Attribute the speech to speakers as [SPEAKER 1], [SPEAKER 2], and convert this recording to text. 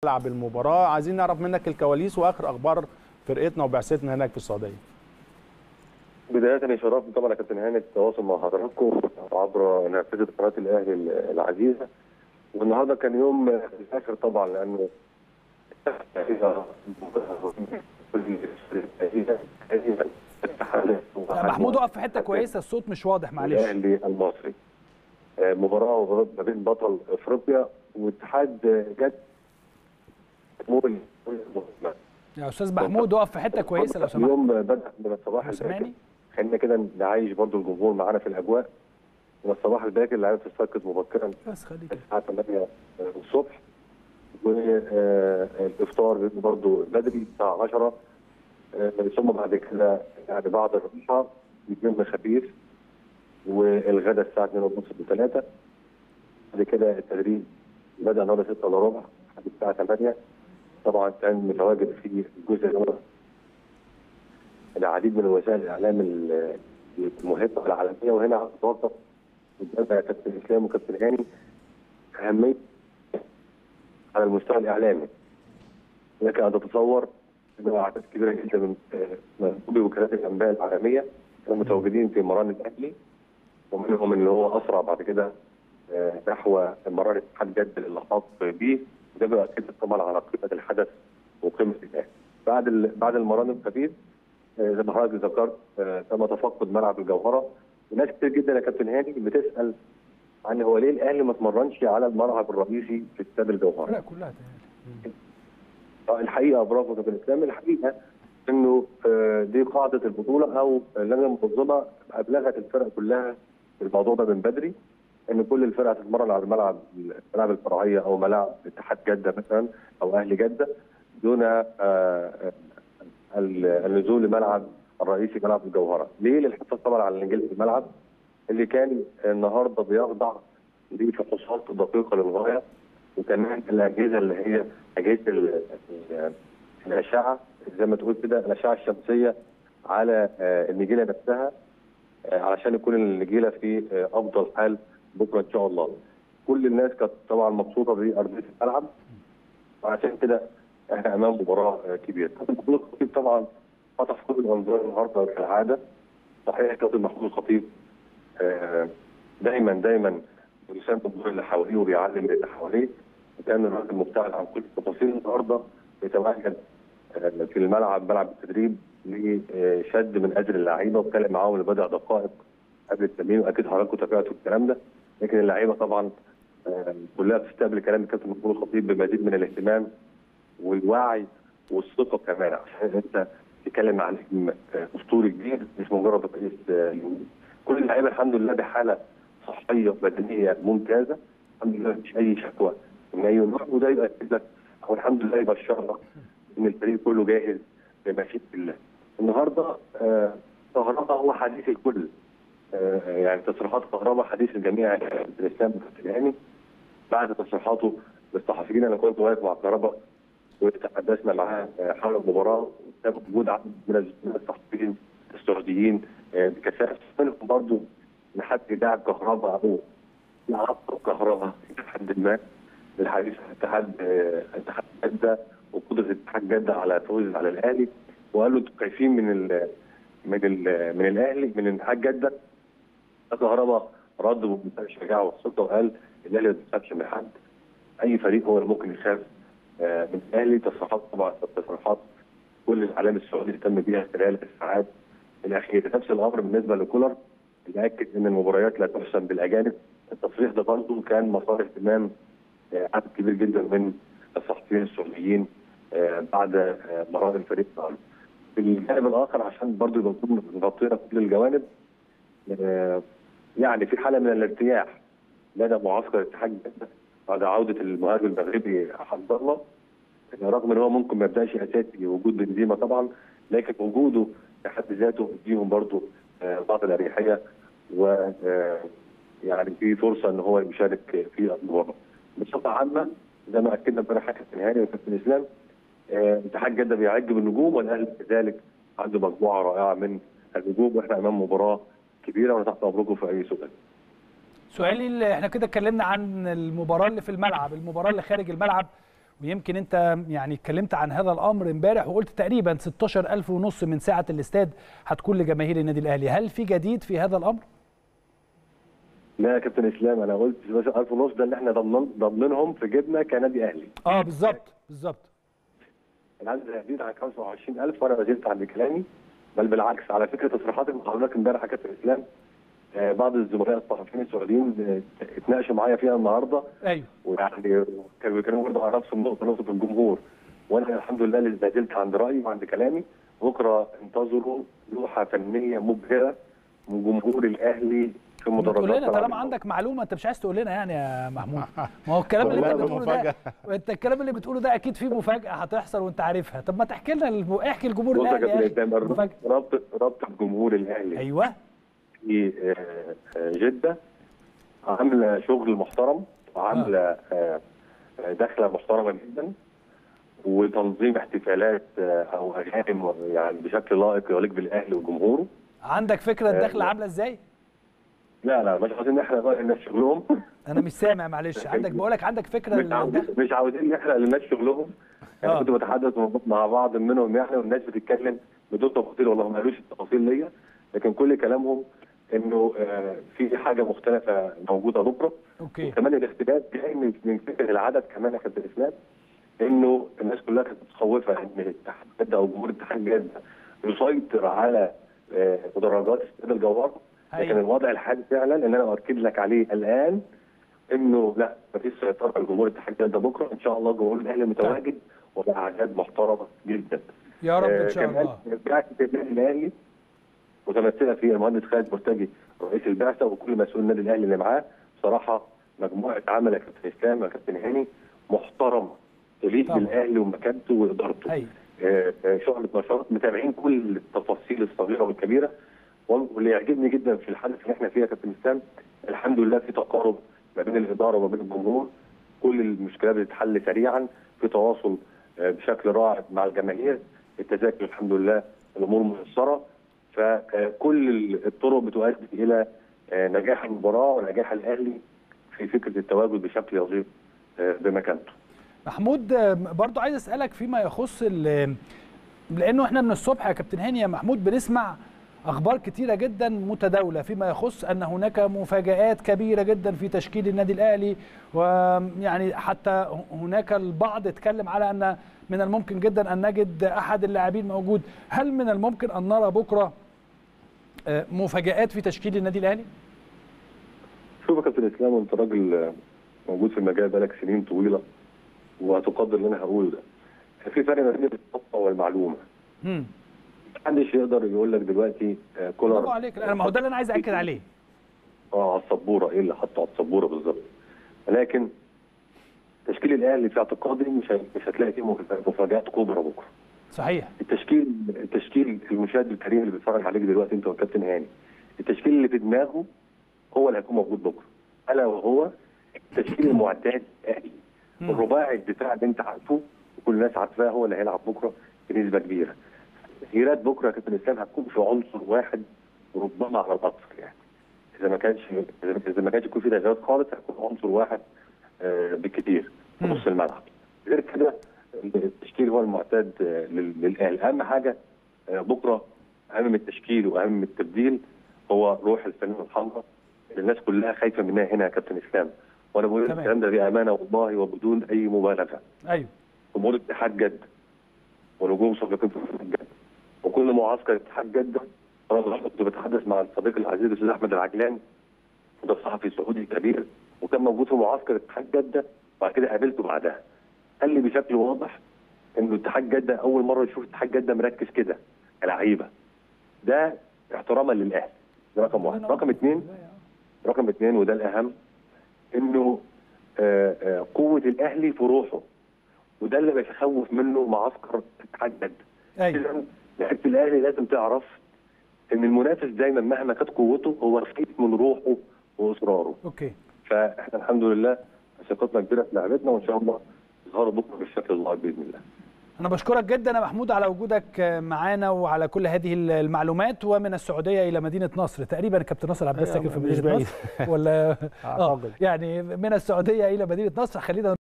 [SPEAKER 1] ملعب المباراه عايزين نعرف منك الكواليس واخر اخبار فرقتنا وبعثتنا هناك في السعوديه
[SPEAKER 2] بداية يشرفني طبعا يا كابتن هاني التواصل مع حضراتكم عبر نافذة قناة الأهلي العزيزة والنهارده كان يوم فاخر طبعا لأنه
[SPEAKER 3] لا، محمود اقف في حته كويسه الصوت مش واضح معلش
[SPEAKER 2] الأهلي المصري آه، مباراة ما بين بطل أفريقيا واتحاد جد مول
[SPEAKER 3] يا استاذ محمود اقف في حته كويسه لو سمحت
[SPEAKER 2] اليوم بدأ من الصباح الباكر
[SPEAKER 3] سامعني
[SPEAKER 2] خلينا كده نعيش برضو الجمهور معانا في الاجواء من الصباح الباكر اللعيبه بتستيقظ مبكرا
[SPEAKER 3] بس خليك كده.
[SPEAKER 2] الساعه 8 الصبح والافطار بيبقى برضو بدري الساعه 10 آه، ثم بعد كده يعني بعد الراحه يتم خفيف والغداء الساعه 2 ونص ل 3 بعد كده التدريب بدا النهارده 6 الا ربع لحد الساعه 8 طبعا كان متواجد في الجزء الاول العديد من وسائل الاعلام ال- المهمه العالميه وهنا اتوقف قدام كابتن اسلام وكابتن هاني اهميه على المستوى الاعلامي لك ان تتصور انه اعداد كبيره جدا من آه، منسوبي وكالات الانباء العالميه كانوا متواجدين في مران الاهلي ومنهم اللي هو اسرع بعد كده آه، نحو مران اتحاد جده للحاق به ده بيؤكد طبعا على قيمه الحدث وقيمه الاهلي بعد ال- بعد المران الخفيف آه، زي ما حضرتك ذكرت آه، تم تفقد ملعب الجوهره وناس كتير جدا يا كابتن هاني بتسال عن هو ليه الاهلي ما اتمرنش على الملعب الرئيسي في استاد الجوهره
[SPEAKER 3] لا كلها تهيألي.
[SPEAKER 2] آه، الحقيقه برافو يا كابتن اسلام الحقيقه انه آه، دي قاعده البطوله او اللجنه المنظمه ابلغت الفرق كلها الموضوع ده من بدري ان كل الفرق هتتمرن على الملعب الملاعب الفرعيه او ملاعب اتحاد جده مثلا او اهلي جده دون آه، آه، ال- النزول لملعب الرئيسي ملعب الجوهره، ليه؟ للحفاظ طبعا على الانجيل في الملعب اللي كان النهارده بيخضع لفحوصات دقيقه للغايه وكمان الاجهزه اللي هي اجهزه ال- ال- الاشعه زي ما تقول كده الاشعه الشمسيه على آه، النجيله نفسها آه، علشان يكون النجيله في آه، افضل حال بكره ان شاء الله. كل الناس كانت طبعا مبسوطه بارضيه الملعب وعشان كده احنا امام مباراه آه، كبيره. كابتن محمود الخطيب طبعا خطف كل الانظار النهارده كالعاده. صحيح كابتن محمود الخطيب آه، دايما دايما بيساند الدور اللي حواليه وبيعلم اللي حواليه وكان الراجل مبتعد عن كل التفاصيل النهارده يتواجد آه، في الملعب ملعب التدريب لشد من اجل اللعيبه واتكلم معاهم لبضع دقائق قبل التمرين واكيد حضراتكم تابعتوا الكلام ده لكن اللعيبه طبعا آه، كلها بتستقبل كلام الكابتن محمود الخطيب بمزيد من الاهتمام والوعي والثقه كمان عشان انت تتكلم عن نجم آه، اسطوري كبير مش مجرد رئيس آه، يوم. كل اللعيبه الحمد لله بحاله صحيه بدنيه ممتازه الحمد لله مفيش اي شكوى من اي نوع وده يؤكد لك او الحمد لله يبشرنا ان الفريق كله جاهز بمشيئه الله. النهارده آه، كهرباء هو حديث الكل آه، يعني تصريحات كهرباء حديث الجميع كابتن الاسلام وكابتن هاني بعد تصريحاته للصحفيين انا كنت واقف مع كهرباء وتحدثنا معاه آه، حول المباراه وكان وجود عدد من الزملاء الصحفيين السعوديين آه، بكثافه منهم برضه ان حد يدعم كهرباء او يعطل كهرباء الى حد ما للحديث عن اتحاد آه، اتحاد جده وقدره اتحاد جده على الفوز على الاهلي وقال له انتوا خايفين من ال من ال من الاهلي من اتحاد جده كهرباء رد بمنتهى الشجاعه والثقه وقال الاهلي ما بيخافش من حد اي فريق هو اللي ممكن يخاف آه، من الاهلي تصريحات طبعا تصريحات كل الاعلام السعودي اهتم بيها خلال الساعات الاخيره نفس الامر بالنسبه لكولر اللي اكد ان المباريات لا تحسم بالاجانب التصريح ده برضه كان مسار اهتمام آه، عدد كبير جدا من الصحفيين السعوديين آه، بعد آه، مران الفريق الأول. في الجانب الاخر عشان برضه يبقى نكون غطينا كل الجوانب آه، يعني في حاله من الارتياح لدى معسكر اتحاد جده بعد عوده المهاجم المغربي عبد الله رغم ان هو ممكن ما يبداش اساسي وجود بنزيما طبعا لكن وجوده في حد ذاته يديهم برضه آه، بعض الاريحيه و آه، يعني في فرصه ان هو يشارك في المباراه. بصفه عامه زي ما اكدنا امبارح كابتن هاني وكابتن اسلام آه، اتحاد جده بيعج بالنجوم والاهلي كذلك عنده مجموعه رائعه من النجوم واحنا امام مباراه كبيره وانا تحت امركم في اي سؤال.
[SPEAKER 3] سؤالي اللي احنا كده اتكلمنا عن المباراه اللي في الملعب المباراه اللي خارج الملعب ويمكن انت يعني اتكلمت عن هذا الامر امبارح وقلت تقريبا 16000 ونص من سعه الاستاد هتكون لجماهير النادي الاهلي هل في جديد في هذا الامر
[SPEAKER 2] لا يا كابتن اسلام انا قلت بس 1000 ونص ده اللي احنا ضامنين ضامنينهم في جيبنا كنادي اهلي
[SPEAKER 3] اه بالظبط بالظبط
[SPEAKER 2] العدد هيزيد عن 25000 وانا ما زلت عند كلامي بل بالعكس على فكره تصريحات المحاضرات امبارح يا كابتن اسلام آه، بعض الزملاء الصحفيين السعوديين آه، اتناقشوا معايا فيها النهارده
[SPEAKER 3] ايوه
[SPEAKER 2] ويعني كانوا بيتكلموا برضه على نفس النقطه نقطه الجمهور وانا الحمد لله اللي ما زلت عند رايي وعند كلامي بكره انتظروا لوحه فنيه مبهره من جمهور الاهلي في
[SPEAKER 3] ما
[SPEAKER 2] مدرجات
[SPEAKER 3] تقول لنا
[SPEAKER 2] طلعت
[SPEAKER 3] طالما عندك معلومه انت مش عايز تقول لنا يعني يا محمود ما هو الكلام اللي انت
[SPEAKER 1] والله
[SPEAKER 3] بتقوله ده
[SPEAKER 1] مفاجأة.
[SPEAKER 3] انت الكلام اللي بتقوله ده اكيد فيه مفاجاه هتحصل وانت عارفها طب ما تحكي لنا الم... احكي الجمهور
[SPEAKER 2] بص يا
[SPEAKER 3] الاهلي
[SPEAKER 2] كابتن
[SPEAKER 3] يا
[SPEAKER 2] اسلام
[SPEAKER 3] أخي. مفاجاه
[SPEAKER 2] رابطه رابطه جمهور الاهلي
[SPEAKER 3] ايوه
[SPEAKER 2] في آه، آه، جدة عاملة شغل محترم وعاملة آه، آه، دخلة محترمة جدا وتنظيم احتفالات آه، أو أغاني يعني بشكل لائق يليق بالأهلي وجمهوره
[SPEAKER 3] عندك فكره الدخله عامله ازاي
[SPEAKER 2] لا لا مش عاوزين نحرق بقى الناس شغلهم
[SPEAKER 3] انا مش سامع معلش عندك بقول لك عندك فكره
[SPEAKER 2] مش عاوزين
[SPEAKER 3] للدخل
[SPEAKER 2] مش عاوزين نحرق للناس شغلهم
[SPEAKER 3] آه.
[SPEAKER 2] انا كنت بتحدث مع بعض منهم يعني والناس بتتكلم بدون تفاصيل والله ما قالوش التفاصيل ليا لكن كل كلامهم انه آه، في حاجه مختلفه موجوده بكره
[SPEAKER 3] اوكي
[SPEAKER 2] وكمان الاختلاف جاي من من فكره العدد كمان يا كابتن اسلام انه الناس كلها كانت متخوفه ان اتحاد جده او جمهور اتحاد جده يسيطر على آه، مدرجات استاد الجوهر لكن
[SPEAKER 3] أيوة.
[SPEAKER 2] الوضع الحالي فعلا اللي انا باكد لك عليه الان انه لا مفيش سيطره على جمهور اتحاد جده بكره ان شاء الله جمهور الاهلي متواجد وباعداد محترمه جدا
[SPEAKER 3] يا رب ان
[SPEAKER 2] آه،
[SPEAKER 3] شاء
[SPEAKER 2] كمان
[SPEAKER 3] الله
[SPEAKER 2] بعثه النادي الاهلي متمثله في المهندس خالد مرتجي رئيس البعثه وكل مسؤول النادي الاهلي اللي معاه بصراحه مجموعه عمل يا كابتن اسلام يا كابتن هاني محترمه تليق
[SPEAKER 3] طبعا.
[SPEAKER 2] بالاهلي ومكانته وادارته
[SPEAKER 3] ايوه
[SPEAKER 2] آه، آه، شعبة نشاط متابعين كل التفاصيل الصغيره والكبيره واللي يعجبني جدا في الحدث اللي احنا فيه يا كابتن اسلام الحمد لله في تقارب ما بين الاداره وما بين الجمهور كل المشكلات بتتحل سريعا في تواصل آه، بشكل رائع مع الجماهير التذاكر الحمد لله الامور ميسره فكل الطرق بتؤدي الى آه، نجاح المباراه ونجاح الاهلي في فكره التواجد بشكل يليق آه، بمكانته.
[SPEAKER 3] محمود آه، برضو عايز اسالك فيما يخص ال- لانه احنا من الصبح يا كابتن هاني يا محمود بنسمع اخبار كتيره جدا متداوله فيما يخص ان هناك مفاجات كبيره جدا في تشكيل النادي الاهلي ويعني حتى هناك البعض اتكلم على ان من الممكن جدا ان نجد احد اللاعبين موجود هل من الممكن ان نرى بكره آه، مفاجات في تشكيل النادي الاهلي
[SPEAKER 2] شوف يا كابتن اسلام انت راجل آه، موجود في المجال بقالك سنين طويله وهتقدر اللي انا هقوله ده. في فرق ما بين الخطه والمعلومه.
[SPEAKER 3] امم
[SPEAKER 2] محدش يقدر يقول لك دلوقتي آه، كولر
[SPEAKER 3] برافو عليك لا، ما هو ده اللي انا عايز اكد عليه
[SPEAKER 2] اه على السبوره ايه اللي حطه على السبوره بالظبط. ولكن تشكيل الاهلي في اعتقادي مش ه- مش هتلاقي فيه مف- مفاجات كبرى بكره.
[SPEAKER 3] صحيح
[SPEAKER 2] التشكيل التشكيل المشاهد الكريم اللي بيتفرج عليك دلوقتي انت والكابتن هاني التشكيل اللي في دماغه هو اللي هيكون موجود بكره الا وهو التشكيل المعتاد الاهلي
[SPEAKER 3] مم.
[SPEAKER 2] الرباعي الدفاع اللي انت عارفه وكل الناس عارفاه هو اللي هيلعب بكره بنسبه كبيره تغييرات بكره يا كابتن اسلام هتكون في عنصر واحد ربما على الاكثر يعني اذا ما كانش إذا- اذا ما كانش يكون في تغييرات خالص هيكون عنصر واحد آه، بالكثير في
[SPEAKER 3] مم.
[SPEAKER 2] نص الملعب غير كده التشكيل هو المعتاد آه، لل- للاهلي اهم حاجه آه، بكره اهم من التشكيل واهم من التبديل هو روح الفانله الحمراء اللي الناس كلها خايفه منها هنا يا كابتن اسلام وانا بقول
[SPEAKER 3] تمام.
[SPEAKER 2] الكلام ده بامانه والله وبدون اي مبالغه
[SPEAKER 3] ايوه
[SPEAKER 2] جمهور اتحاد جده ونجوم سابقين في اتحاد جده وكل معسكر اتحاد جده انا النهارده كنت بتحدث مع الصديق العزيز الاستاذ احمد العجلاني وده صحفي سعودي كبير وكان موجود في معسكر اتحاد جده وبعد كده قابلته بعدها قال لي بشكل واضح انه اتحاد جده اول مره يشوف اتحاد جده مركز كده كلعيبه ده احتراما للاهلي ده رقم واحد رقم اثنين رقم اثنين وده الاهم انه آه، آه، قوه الاهلي في روحه وده اللي بيتخوف منه معسكر اتحاد جده
[SPEAKER 3] ايوه
[SPEAKER 2] اذا لعيبه الاهلي لازم تعرف ان المنافس دايما مهما كانت قوته هو خايف من روحه واصراره
[SPEAKER 3] اوكي
[SPEAKER 2] فاحنا الحمد لله ثقتنا كبيره في لعبتنا وان شاء الله يظهروا بكره بالشكل اللائق باذن الله
[SPEAKER 3] أنا بشكرك جدا يا محمود على وجودك معانا وعلى كل هذه المعلومات ومن السعودية إلى مدينة نصر تقريبا كابتن ناصر عباس
[SPEAKER 1] أيوة،
[SPEAKER 3] ساكن في
[SPEAKER 1] مش
[SPEAKER 3] مدينة
[SPEAKER 1] بعيد.
[SPEAKER 3] نصر ولا آه
[SPEAKER 1] أعتقد.
[SPEAKER 3] يعني من السعودية إلى مدينة نصر خلينا